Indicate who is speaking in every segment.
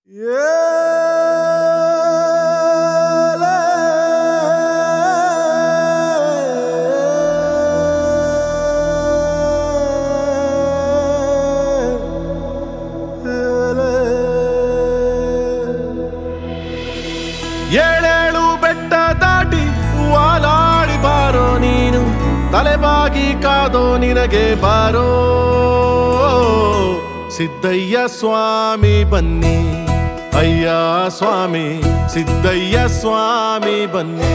Speaker 1: ಏಳೇಳು ಬೆಟ್ಟ ದಾಟಿ ವಾಲಾಡಿ ಬಾರೋ ನೀನು ತಲೆಬಾಗಿ ಕಾದೋ ನಿನಗೆ ಬಾರೋ ಸಿದ್ದಯ್ಯ ಸ್ವಾಮಿ ಬನ್ನಿ ಅಯ್ಯ ಸ್ವಾಮಿ ಸಿದ್ದಯ್ಯ ಸ್ವಾಮಿ ಬನ್ನಿ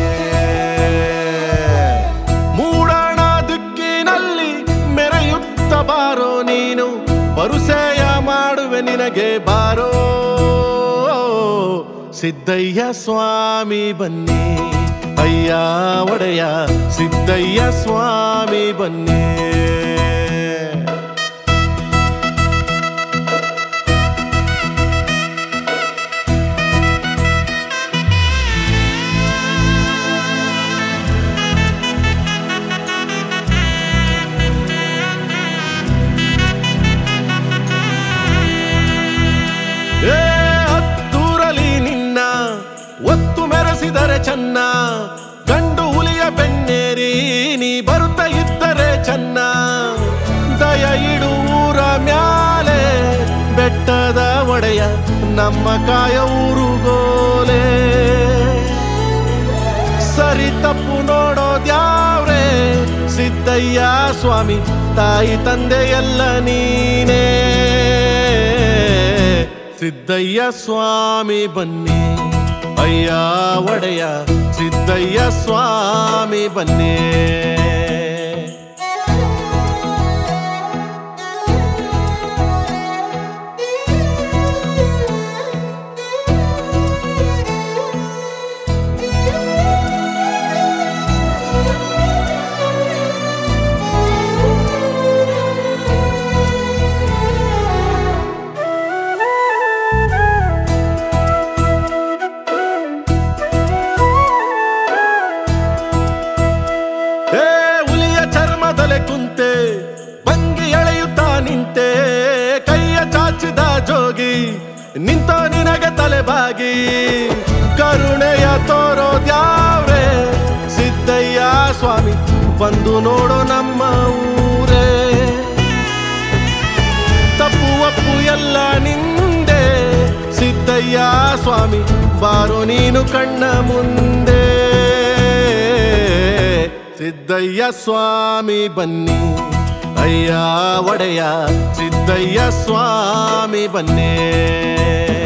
Speaker 1: ಮೂಡಣ ದಿಕ್ಕಿನಲ್ಲಿ ಮೆರೆಯುತ್ತ ಬಾರೋ ನೀನು ಬರುಸೆಯ ಮಾಡುವೆ ನಿನಗೆ ಬಾರೋ ಸಿದ್ದಯ್ಯ ಸ್ವಾಮಿ ಬನ್ನಿ ಅಯ್ಯ ಒಡೆಯ ಸಿದ್ದಯ್ಯ ಸ್ವಾಮಿ ಬನ್ನಿ ಏ ಹತ್ತೂರಲಿ ನಿನ್ನ ಒತ್ತು ಮೆರೆಸಿದರೆ ಚೆನ್ನ ಗಂಡು ಹುಲಿಯ ಬೆನ್ನೇರಿ ನೀ ಬರುತ್ತ ಇದ್ದರೆ ಚೆನ್ನ ದಯ ಇಡು ಊರ ಮ್ಯಾಲೆ ಬೆಟ್ಟದ ಒಡೆಯ ನಮ್ಮ ಕಾಯ ಊರುಗೋಲೆ ಸರಿ ತಪ್ಪು ನೋಡೋದ್ಯಾವ್ರೆ ಸಿದ್ದಯ್ಯ ಸ್ವಾಮಿ ತಾಯಿ ತಂದೆ ಎಲ್ಲ ನೀನೇ ಸಿದ್ದಯ್ಯ ಸ್ವಾಮಿ ಬನ್ನಿ ಅಯ್ಯ ಒಡೆಯ ಸಿದ್ದಯ್ಯ ಸ್ವಾಮಿ ಬನ್ನಿ ಏ ಹುಲಿಯ ಚರ್ಮದಲೆ ಕುಂತೆ ಬಂಗಿ ಎಳೆಯುತ್ತಾ ನಿಂತೆ ಕೈಯ ಚಾಚಿದ ಜೋಗಿ ನಿಂತ ನಿನಗೆ ತಲೆಬಾಗಿ ಕರುಣೆಯ ತೋರೋದ್ಯಾವ್ರೆ ಸಿದ್ದಯ್ಯ ಸ್ವಾಮಿ ಬಂದು ನೋಡೋ ನಮ್ಮ ಊರೇ ತಪ್ಪು ಒಪ್ಪು ಎಲ್ಲ ನಿಂದೆ ಸಿದ್ದಯ್ಯ ಸ್ವಾಮಿ ಬಾರೋ ನೀನು ಕಣ್ಣ ಮುಂದೆ ಸಿದ್ದಯ್ಯ ಸ್ವಾಮಿ ಬನ್ನಿ ಅಯ್ಯ ಒಡೆಯ ಸಿದ್ದಯ್ಯ ಸ್ವಾಮಿ ಬನ್ನಿ